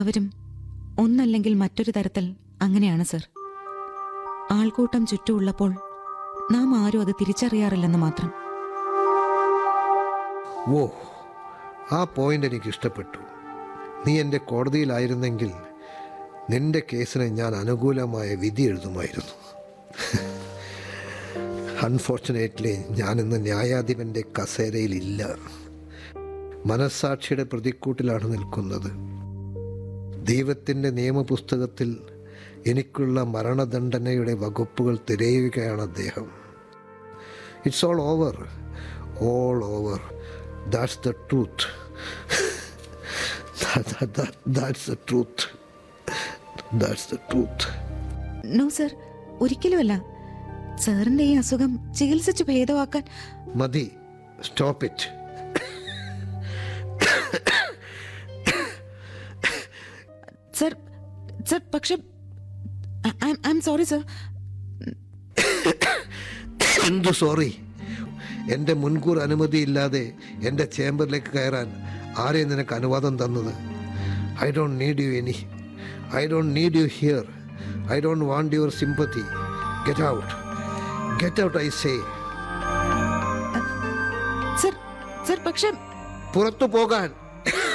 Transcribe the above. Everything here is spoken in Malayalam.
അവരും ഒന്നല്ലെങ്കിൽ മറ്റൊരു തരത്തിൽ അങ്ങനെയാണ് സർ ആൾക്കൂട്ടം ചുറ്റുമുള്ളപ്പോൾ നാം ആരും അത് തിരിച്ചറിയാറില്ലെന്ന് മാത്രം ഓ ആ പോയിന്റ് എനിക്ക് ഇഷ്ടപ്പെട്ടു നീ എൻ്റെ കോടതിയിലായിരുന്നെങ്കിൽ നിന്റെ കേസിന് ഞാൻ അനുകൂലമായ വിധി എഴുതുമായിരുന്നു അൺഫോർച്ചുനേറ്റ്ലി ഞാനിന്ന് ന്യായാധിപൻ്റെ കസേരയിലില്ല മനസ്സാക്ഷിയുടെ പ്രതിക്കൂട്ടിലാണ് നിൽക്കുന്നത് ദൈവത്തിൻ്റെ നിയമപുസ്തകത്തിൽ എനിക്കുള്ള മരണദണ്ഡനയുടെ വകുപ്പുകൾ തിരയുകയാണ് അദ്ദേഹം it's all over all over that's the truth that's the truth that's the truth no sir ഒരിക്കലുമല്ല സാറിന്റെ ഈ അസുഖം ചികിത്സിച്ച് ഭേദമാക്കാൻ മതി സ്റ്റോപ്പ് ഇറ്റ് സർ സർ പക്ഷെ ഐ എം സോറി സർ എന്തു സോറി എൻ്റെ മുൻകൂർ അനുമതിയില്ലാതെ എൻ്റെ ചേംബറിലേക്ക് കയറാൻ ആരെയും നിനക്ക് അനുവാദം തന്നത് I don't need you any I don't need you here I don't want your sympathy get out get out I say sir sir പക്ഷെ പുറത്തു പോകാൻ